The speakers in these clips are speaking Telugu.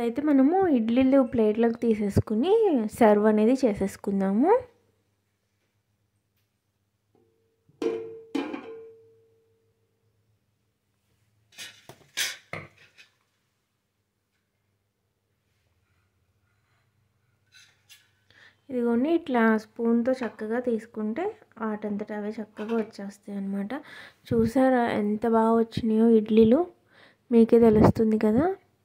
అయితే మనము ఇడ్లీలు ప్లేట్లోకి తీసేసుకుని సర్వ్ అనేది చేసేసుకుందాము ఇదిగోండి ఇట్లా స్పూన్తో చక్కగా తీసుకుంటే వాటంతట అవే చక్కగా వచ్చేస్తాయి అన్నమాట చూసారా ఎంత బాగా వచ్చినాయో ఇడ్లీలు మీకే తెలుస్తుంది కదా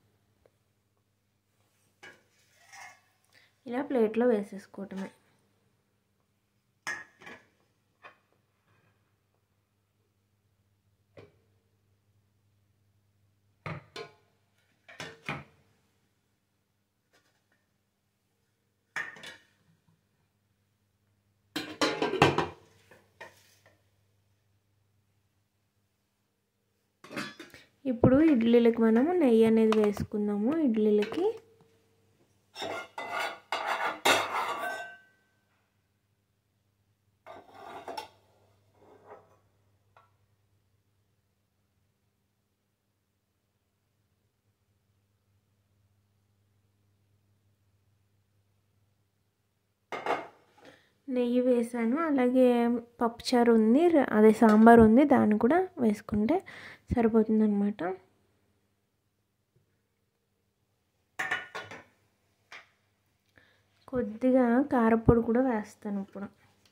ఇలా ప్లేట్లో వేసేసుకోవటమే ఇప్పుడు ఇడ్లీలకి మనము నెయ్యి అనేది వేసుకుందాము ఇడ్లీలకి నెయ్యి వేసాను అలాగే పప్పుచారు ఉంది అదే సాంబార్ ఉంది దాన్ని కూడా వేసుకుంటే సరిపోతుందన్నమాట కొద్దిగా కారపొడి కూడా వేస్తాను ఇప్పుడు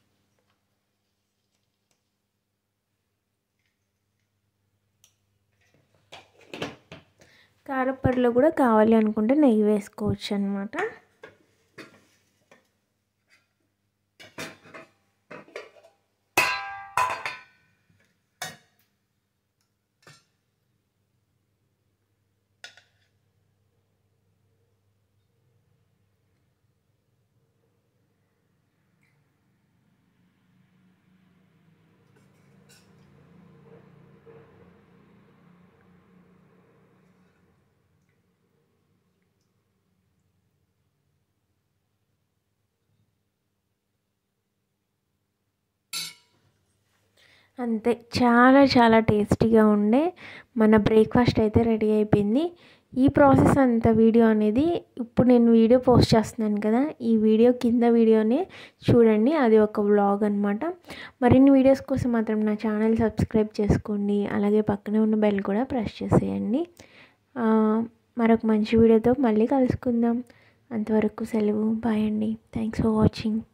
కారపొడిలో కూడా కావాలి అనుకుంటే నెయ్యి వేసుకోవచ్చు అనమాట అంతే చాలా చాలా టేస్టీగా ఉండే మన బ్రేక్ఫాస్ట్ అయితే రెడీ అయిపోయింది ఈ ప్రాసెస్ అంత వీడియో అనేది ఇప్పుడు నేను వీడియో పోస్ట్ చేస్తున్నాను కదా ఈ వీడియో కింద వీడియోనే చూడండి అది ఒక వ్లాగ్ అనమాట మరిన్ని వీడియోస్ కోసం మాత్రం నా ఛానల్ సబ్స్క్రైబ్ చేసుకోండి అలాగే పక్కనే ఉన్న బెల్ కూడా ప్రెస్ చేసేయండి మరొక మంచి వీడియోతో మళ్ళీ కలుసుకుందాం అంతవరకు సెలవు బాయ్ అండి థ్యాంక్స్ ఫర్ వాచింగ్